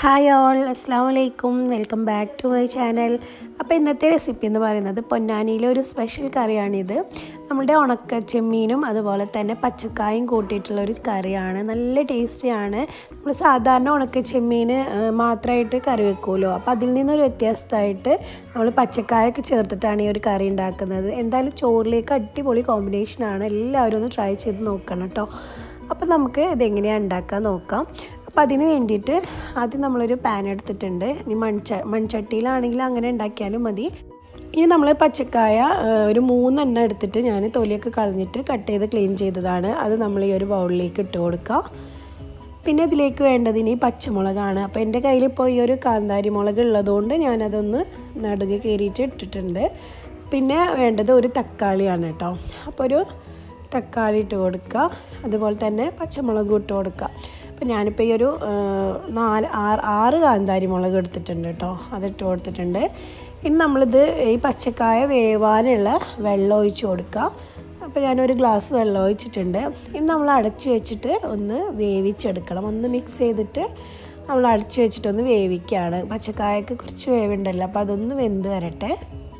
hi all അസ്സാം വലൈക്കും welcome back to my channel അപ്പോൾ ഇന്നത്തെ റെസിപ്പി എന്ന് പറയുന്നത് പൊന്നാനിയിലെ ഒരു സ്പെഷ്യൽ കറിയാണിത് നമ്മുടെ ഉണക്ക ചെമ്മീനും അതുപോലെ തന്നെ പച്ചക്കായും കൂട്ടിയിട്ടുള്ള ഒരു കറിയാണ് നല്ല ടേസ്റ്റിയാണ് നമ്മൾ സാധാരണ ഉണക്ക ചെമ്മീൻ മാത്രമായിട്ട് കറി വെക്കുമല്ലോ അപ്പോൾ അതിൽ നിന്നൊരു വ്യത്യസ്തമായിട്ട് നമ്മൾ പച്ചക്കായൊക്കെ ചേർത്തിട്ടാണ് ഈ ഒരു കറി ഉണ്ടാക്കുന്നത് എന്തായാലും ചോറിലേക്ക് അടിപൊളി കോമ്പിനേഷനാണ് എല്ലാവരും ഒന്ന് ട്രൈ ചെയ്ത് നോക്കണം കേട്ടോ അപ്പോൾ നമുക്ക് ഇതെങ്ങനെയാണ് ഉണ്ടാക്കാൻ നോക്കാം അപ്പോൾ അതിന് വേണ്ടിയിട്ട് ആദ്യം നമ്മളൊരു പാൻ എടുത്തിട്ടുണ്ട് ഇനി മൺച മൺചട്ടിയിലാണെങ്കിൽ അങ്ങനെ ഉണ്ടാക്കിയാലും മതി ഇനി നമ്മൾ പച്ചക്കായ ഒരു മൂന്നെണ്ണം എടുത്തിട്ട് ഞാൻ തൊലിയൊക്കെ കളഞ്ഞിട്ട് കട്ട് ചെയ്ത് ക്ലീൻ ചെയ്തതാണ് അത് നമ്മൾ ഈ ഒരു ബൗളിലേക്ക് ഇട്ട് കൊടുക്കുക പിന്നെ ഇതിലേക്ക് വേണ്ടത് ഇനി പച്ചമുളകാണ് അപ്പോൾ എൻ്റെ കയ്യിൽ ഇപ്പോൾ ഈ ഒരു കാന്താരി മുളക് ഉള്ളതുകൊണ്ട് ഞാനതൊന്ന് നടുകെ കയറിയിട്ട് ഇട്ടിട്ടുണ്ട് പിന്നെ വേണ്ടത് ഒരു തക്കാളിയാണ് കേട്ടോ അപ്പോൾ ഒരു തക്കാളി ഇട്ട് കൊടുക്കുക അതുപോലെ തന്നെ പച്ചമുളക് ഇട്ട് കൊടുക്കുക അപ്പോൾ ഞാനിപ്പോൾ ഈ ഒരു നാല് ആറ് ആറ് കാന്താരി മുളക് എടുത്തിട്ടുണ്ട് കേട്ടോ അതിട്ട് കൊടുത്തിട്ടുണ്ട് ഇനി നമ്മളിത് ഈ പച്ചക്കായ വേവാനുള്ള വെള്ളം ഒഴിച്ച് കൊടുക്കുക അപ്പോൾ ഞാനൊരു ഗ്ലാസ് വെള്ളം ഒഴിച്ചിട്ടുണ്ട് ഇനി നമ്മൾ അടച്ച് വെച്ചിട്ട് ഒന്ന് വേവിച്ചെടുക്കണം ഒന്ന് മിക്സ് ചെയ്തിട്ട് നമ്മൾ അടച്ച് വെച്ചിട്ടൊന്ന് വേവിക്കുകയാണ് പച്ചക്കായൊക്കെ കുറച്ച് വേവുണ്ടല്ലോ അപ്പോൾ അതൊന്ന് വെന്ത് വരട്ടെ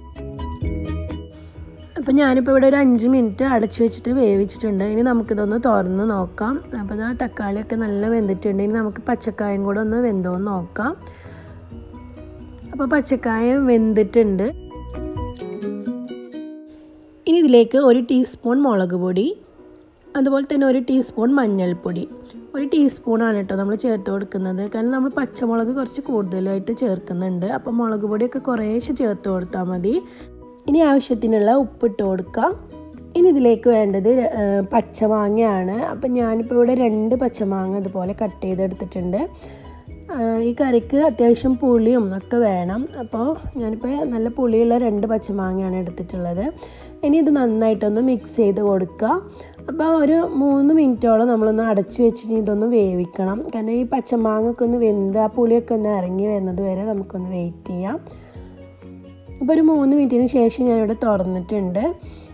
അപ്പോൾ ഞാനിപ്പോൾ ഇവിടെ ഒരു അഞ്ച് മിനിറ്റ് അടച്ചു വെച്ചിട്ട് വേവിച്ചിട്ടുണ്ട് ഇനി നമുക്കിതൊന്ന് തുറന്ന് നോക്കാം അപ്പോൾ ഇതാ തക്കാളിയൊക്കെ നല്ല വെന്തിട്ടുണ്ട് ഇനി നമുക്ക് പച്ചക്കായം കൂടെ ഒന്ന് വെന്തോന്ന് നോക്കാം അപ്പോൾ പച്ചക്കായം വെന്തിട്ടുണ്ട് ഇനി ഇതിലേക്ക് ഒരു ടീസ്പൂൺ മുളക് പൊടി അതുപോലെ തന്നെ ഒരു ടീസ്പൂൺ മഞ്ഞൾപ്പൊടി ഒരു ടീസ്പൂണാണ് കേട്ടോ നമ്മൾ ചേർത്ത് കൊടുക്കുന്നത് കാരണം നമ്മൾ പച്ചമുളക് കുറച്ച് കൂടുതലായിട്ട് ചേർക്കുന്നുണ്ട് അപ്പോൾ മുളക് പൊടിയൊക്കെ കുറേശ്ശെ ചേർത്ത് കൊടുത്താൽ മതി ഇനി ആവശ്യത്തിനുള്ള ഉപ്പിട്ട് കൊടുക്കാം ഇനി ഇതിലേക്ക് വേണ്ടത് പച്ചമാങ്ങയാണ് അപ്പം ഞാനിപ്പോൾ ഇവിടെ രണ്ട് പച്ചമാങ്ങ ഇതുപോലെ കട്ട് ചെയ്തെടുത്തിട്ടുണ്ട് ഈ കറിക്ക് അത്യാവശ്യം പുളിയും ഒക്കെ വേണം അപ്പോൾ ഞാനിപ്പോൾ നല്ല പുളിയുള്ള രണ്ട് പച്ചമാങ്ങയാണ് എടുത്തിട്ടുള്ളത് ഇനി ഇത് നന്നായിട്ടൊന്ന് മിക്സ് ചെയ്ത് കൊടുക്കുക അപ്പോൾ ഒരു മൂന്ന് മിനിറ്റോളം നമ്മളൊന്ന് അടച്ചു വെച്ചിട്ട് ഇതൊന്ന് വേവിക്കണം കാരണം ഈ പച്ചമാങ്ങൊക്കെ ഒന്ന് വെന്ത് ആ പുളിയൊക്കെ ഒന്ന് ഇറങ്ങി വരുന്നത് വരെ നമുക്കൊന്ന് വെയിറ്റ് ചെയ്യാം അപ്പോൾ ഒരു മൂന്ന് മിനിറ്റിന് ശേഷം ഞാനിവിടെ തുറന്നിട്ടുണ്ട്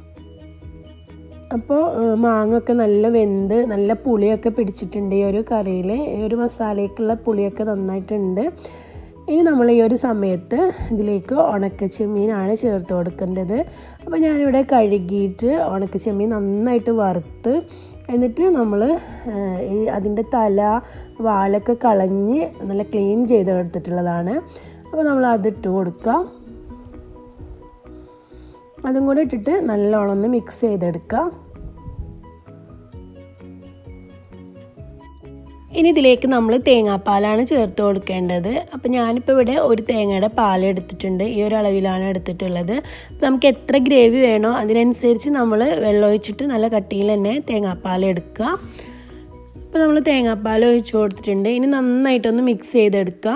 അപ്പോൾ മാങ്ങൊക്കെ നല്ല വെന്ത് നല്ല പുളിയൊക്കെ പിടിച്ചിട്ടുണ്ട് ഈ ഒരു കറിയിൽ ഈ ഒരു മസാലയ്ക്കുള്ള പുളിയൊക്കെ നന്നായിട്ടുണ്ട് ഇനി നമ്മൾ ഈ ഒരു സമയത്ത് ഇതിലേക്ക് ഉണക്ക ചെമ്മീനാണ് ചേർത്ത് കൊടുക്കേണ്ടത് അപ്പോൾ ഞാനിവിടെ കഴുകിയിട്ട് ഉണക്ക ചെമ്മീൻ നന്നായിട്ട് വറുത്ത് എന്നിട്ട് നമ്മൾ ഈ അതിൻ്റെ തല വാലൊക്കെ കളഞ്ഞ് നല്ല ക്ലീൻ ചെയ്തെടുത്തിട്ടുള്ളതാണ് അപ്പോൾ നമ്മൾ അതിട്ട് കൊടുക്കുക അതും കൂടെ ഇട്ടിട്ട് നല്ലോണം ഒന്ന് മിക്സ് ചെയ്തെടുക്കുക ഇനി ഇതിലേക്ക് നമ്മൾ തേങ്ങാപ്പാലാണ് ചേർത്ത് കൊടുക്കേണ്ടത് അപ്പോൾ ഞാനിപ്പോൾ ഇവിടെ ഒരു തേങ്ങയുടെ പാൽ എടുത്തിട്ടുണ്ട് ഈ ഒരു അളവിലാണ് എടുത്തിട്ടുള്ളത് നമുക്ക് എത്ര ഗ്രേവി വേണോ അതിനനുസരിച്ച് നമ്മൾ വെള്ളം ഒഴിച്ചിട്ട് നല്ല കട്ടിയിൽ തന്നെ തേങ്ങാപ്പാൽ എടുക്കുക അപ്പോൾ നമ്മൾ തേങ്ങാപ്പാൽ ഒഴിച്ച് കൊടുത്തിട്ടുണ്ട് ഇനി നന്നായിട്ടൊന്ന് മിക്സ് ചെയ്തെടുക്കുക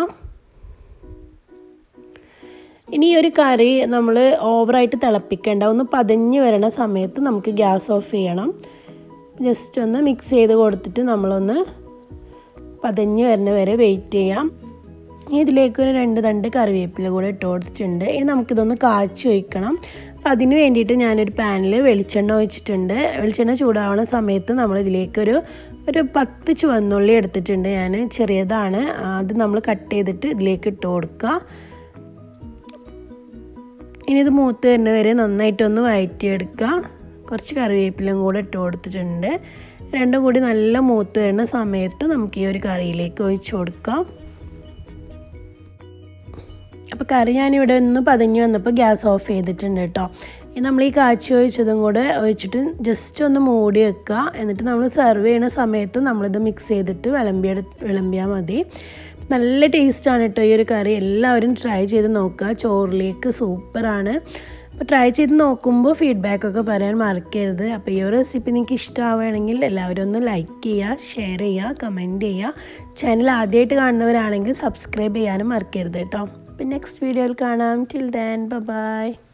ഇനി ഈ ഒരു കറി നമ്മൾ ഓവറായിട്ട് തിളപ്പിക്കേണ്ട ഒന്ന് പതഞ്ഞ് വരണ സമയത്ത് നമുക്ക് ഗ്യാസ് ഓഫ് ചെയ്യണം ജസ്റ്റ് ഒന്ന് മിക്സ് ചെയ്ത് കൊടുത്തിട്ട് നമ്മളൊന്ന് പതഞ്ഞ് വരുന്ന വരെ വെയിറ്റ് ചെയ്യാം ഇനി ഇതിലേക്ക് ഒരു രണ്ട് തണ്ട് കറിവേപ്പില കൂടെ ഇട്ട് കൊടുത്തിട്ടുണ്ട് ഇനി നമുക്കിതൊന്ന് കാച്ചി ഒഴിക്കണം അപ്പം അതിന് വേണ്ടിയിട്ട് ഞാനൊരു പാനിൽ വെളിച്ചെണ്ണ ഒഴിച്ചിട്ടുണ്ട് വെളിച്ചെണ്ണ ചൂടാവുന്ന സമയത്ത് നമ്മൾ ഇതിലേക്കൊരു ഒരു പത്ത് ചുവന്നുള്ളി എടുത്തിട്ടുണ്ട് ഞാൻ ചെറിയതാണ് അത് നമ്മൾ കട്ട് ചെയ്തിട്ട് ഇതിലേക്ക് ഇട്ട് കൊടുക്കുക ഇനി ഇത് മൂത്ത് വരുന്ന വരെ നന്നായിട്ടൊന്ന് വഴറ്റിയെടുക്കുക കുറച്ച് കറിവേപ്പിലും കൂടെ ഇട്ട് കൊടുത്തിട്ടുണ്ട് രണ്ടും കൂടി നല്ല മൂത്ത് വരുന്ന സമയത്ത് നമുക്ക് ഈ ഒരു കറിയിലേക്ക് ഒഴിച്ച് കൊടുക്കാം അപ്പോൾ കറി ഞാനിവിടെ ഒന്ന് പതഞ്ഞ് വന്നപ്പോൾ ഗ്യാസ് ഓഫ് ചെയ്തിട്ടുണ്ട് കേട്ടോ നമ്മൾ ഈ കാച്ചി ഒഴിച്ചതും കൂടെ ഒഴിച്ചിട്ട് ജസ്റ്റ് ഒന്ന് മൂടി വെക്കുക എന്നിട്ട് നമ്മൾ സെർവ് ചെയ്യുന്ന സമയത്ത് നമ്മളിത് മിക്സ് ചെയ്തിട്ട് വിളമ്പിയെടു വിളമ്പിയാൽ മതി നല്ല ടേസ്റ്റാണ് കേട്ടോ ഈ ഒരു കറി എല്ലാവരും ട്രൈ ചെയ്ത് നോക്കുക ചോറിലേക്ക് സൂപ്പറാണ് അപ്പോൾ ട്രൈ ചെയ്ത് നോക്കുമ്പോൾ ഫീഡ്ബാക്കൊക്കെ പറയാൻ മറക്കരുത് അപ്പോൾ ഈ ഒരു റെസിപ്പി നിങ്ങൾക്ക് ഇഷ്ടമാവുകയാണെങ്കിൽ എല്ലാവരും ഒന്ന് ലൈക്ക് ചെയ്യുക ഷെയർ ചെയ്യുക കമൻറ്റ് ചെയ്യുക ചാനൽ ആദ്യമായിട്ട് കാണുന്നവരാണെങ്കിൽ സബ്സ്ക്രൈബ് ചെയ്യാനും മറക്കരുത് കേട്ടോ അപ്പോൾ നെക്സ്റ്റ് വീഡിയോയിൽ കാണാം ടിൽ ദാൻ ബൈ